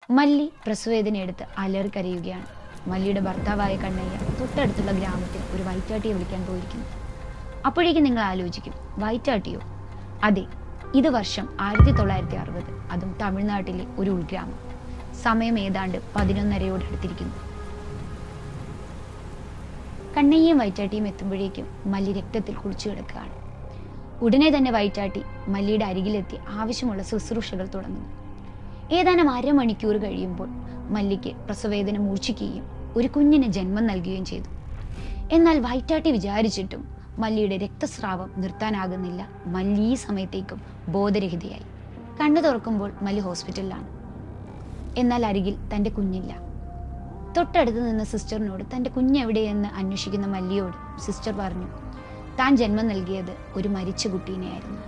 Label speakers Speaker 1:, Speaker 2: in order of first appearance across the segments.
Speaker 1: മല്ലി പ്രസവവേദന എടുത്ത് അലറി കരയുകയാണ് മല്ലിയുടെ ഭർത്താവായ കണ്ണയ്യ തൊട്ടടുത്തുള്ള ഗ്രാമത്തിൽ ഒരു വൈറ്റാട്ടിയെ വിളിക്കാൻ പോയിരിക്കുന്നു അപ്പോഴേക്കും നിങ്ങൾ ആലോചിക്കും വൈറ്റാട്ടിയോ അതെ ഇത് വർഷം ആയിരത്തി തൊള്ളായിരത്തി അറുപത് അതും തമിഴ്നാട്ടിലെ ഒരു ഉൾഗ്രാമം സമയം ഏതാണ്ട് പതിനൊന്നരയോട് അടുത്തിരിക്കുന്നു കണ്ണയ്യയും വൈറ്റാട്ടിയും എത്തുമ്പോഴേക്കും മല്ലി രക്തത്തിൽ കുളിച്ചു കിടക്കുകയാണ് ഉടനെ തന്നെ വൈറ്റാട്ടി മല്ലിയുടെ അരികിലെത്തി ആവശ്യമുള്ള ശുശ്രൂഷകൾ തുടങ്ങുന്നു ഏതാനും അരമണിക്കൂർ കഴിയുമ്പോൾ മല്ലിക്ക് പ്രസവേദന മൂർച്ഛിക്കുകയും ഒരു കുഞ്ഞിന് ജന്മം നൽകുകയും ചെയ്തു എന്നാൽ വൈറ്റാട്ടി വിചാരിച്ചിട്ടും മല്ലിയുടെ രക്തസ്രാവം നിർത്താനാകുന്നില്ല മല്ലി ഈ സമയത്തേക്കും ബോധരഹിതയായി കണ്ണു തുറക്കുമ്പോൾ മല്ലി ഹോസ്പിറ്റലിലാണ് എന്നാൽ അരികിൽ തൻ്റെ കുഞ്ഞില്ല തൊട്ടടുത്ത് നിന്ന സിസ്റ്ററിനോട് തൻ്റെ കുഞ്ഞെവിടെയെന്ന് അന്വേഷിക്കുന്ന മല്ലിയോട് സിസ്റ്റർ പറഞ്ഞു താൻ ജന്മം നൽകിയത് ഒരു മരിച്ച കുട്ടീനെയായിരുന്നു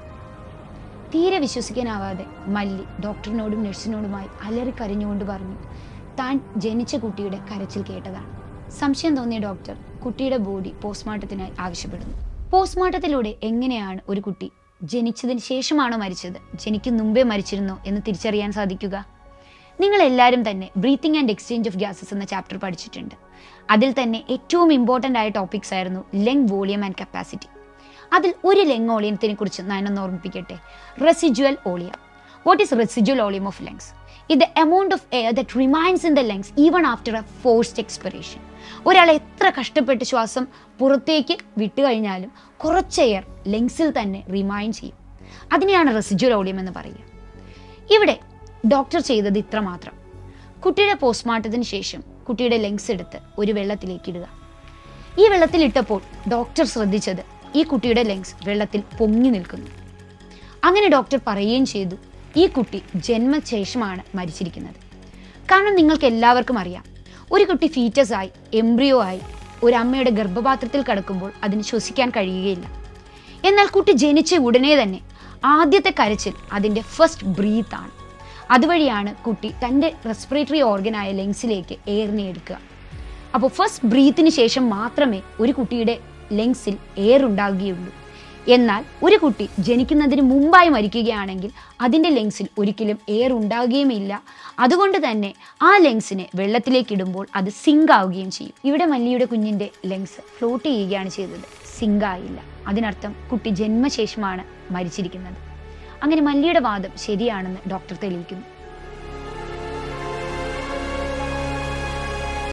Speaker 1: തീരെ വിശ്വസിക്കാനാവാതെ മല്ലി ഡോക്ടറിനോടും നഴ്സിനോടുമായി അലറി കരഞ്ഞുകൊണ്ട് പറഞ്ഞു താൻ ജനിച്ച കുട്ടിയുടെ കരച്ചിൽ കേട്ടതാണ് സംശയം തോന്നിയ ഡോക്ടർ കുട്ടിയുടെ ബോഡി പോസ്റ്റ്മോർട്ടത്തിനായി ആവശ്യപ്പെടുന്നു പോസ്റ്റ്മോർട്ടത്തിലൂടെ എങ്ങനെയാണ് ഒരു കുട്ടി ജനിച്ചതിന് ശേഷമാണോ മരിച്ചത് ജനിക്കും മുമ്പേ മരിച്ചിരുന്നോ എന്ന് തിരിച്ചറിയാൻ സാധിക്കുക നിങ്ങൾ എല്ലാവരും തന്നെ breathing and exchange of gases എന്ന ചാപ്റ്റർ പഠിച്ചിട്ടുണ്ട് അതിൽ തന്നെ ഏറ്റവും ഇമ്പോർട്ടൻ്റ് ആയ ടോപ്പിക്സ് ആയിരുന്നു ലെങ് വോളിയം ആൻഡ് കപ്പാസിറ്റി അതിൽ ഒരു ലെങ് ഓളിയത്തിനെ കുറിച്ച് ഞാനൊന്ന് ഓർമ്മിപ്പിക്കട്ടെ residual volume what is residual volume of lungs ഇത് amount of air that remains in the lungs even after a forced expiration ഒരാൾ എത്ര കഷ്ടപ്പെട്ട് ശ്വാസം പുറത്തേക്ക് വിട്ടുകഴിഞ്ഞാലും കുറച്ച് എയർ ലെങ്സിൽ തന്നെ റിമൈൻ ചെയ്യും അതിനെയാണ് റെസിജ്വൽ ഓളിയം എന്ന് പറയുക ഇവിടെ ഡോക്ടർ ചെയ്തത് ഇത്ര മാത്രം കുട്ടിയുടെ പോസ്റ്റ്മോർട്ടത്തിന് ശേഷം കുട്ടിയുടെ ലെങ്സ് എടുത്ത് ഒരു വെള്ളത്തിലേക്ക് ഇടുക ഈ വെള്ളത്തിലിട്ടപ്പോൾ ഡോക്ടർ ശ്രദ്ധിച്ചത് ഈ കുട്ടിയുടെ ലെങ്സ് വെള്ളത്തിൽ പൊങ്ങി നിൽക്കുന്നു അങ്ങനെ ഡോക്ടർ പറയുകയും ചെയ്തു ഈ കുട്ടി ജന്മശേഷമാണ് മരിച്ചിരിക്കുന്നത് കാരണം നിങ്ങൾക്ക് എല്ലാവർക്കും അറിയാം ഒരു കുട്ടി ഫീറ്റസ് ആയി എംബ്രിയോ ആയി ഒരു അമ്മയുടെ ഗർഭപാത്രത്തിൽ കിടക്കുമ്പോൾ അതിന് ശ്വസിക്കാൻ കഴിയുകയില്ല എന്നാൽ കുട്ടി ജനിച്ച ഉടനെ തന്നെ ആദ്യത്തെ കരച്ചിൽ അതിൻ്റെ ഫസ്റ്റ് ബ്രീത്ത് ആണ് അതുവഴിയാണ് കുട്ടി തൻ്റെ റെസ്പിറേറ്ററി ഓർഗനായ ലെങ്സിലേക്ക് എയറിനെ എടുക്കുക അപ്പോൾ ഫസ്റ്റ് ബ്രീത്തിന് ശേഷം മാത്രമേ ഒരു കുട്ടിയുടെ ലെങ്സിൽ എയർ ഉണ്ടാകുകയുള്ളൂ എന്നാൽ ഒരു കുട്ടി ജനിക്കുന്നതിന് മുമ്പായി മരിക്കുകയാണെങ്കിൽ അതിൻ്റെ ലെങ്സിൽ ഒരിക്കലും എയർ ഉണ്ടാകുകയുമില്ല അതുകൊണ്ട് തന്നെ ആ ലെങ്സിനെ വെള്ളത്തിലേക്ക് ഇടുമ്പോൾ അത് സിങ്ക് ആവുകയും ചെയ്യും ഇവിടെ മല്ലിയുടെ കുഞ്ഞിൻ്റെ ലെങ്സ് ഫ്ലോട്ട് ചെയ്യുകയാണ് ചെയ്തത് സിങ്ക് ആയില്ല അതിനർത്ഥം കുട്ടി ജന്മശേഷമാണ് മരിച്ചിരിക്കുന്നത് അങ്ങനെ മല്ലിയുടെ വാദം ശരിയാണെന്ന് ഡോക്ടർ തെളിയിക്കുന്നു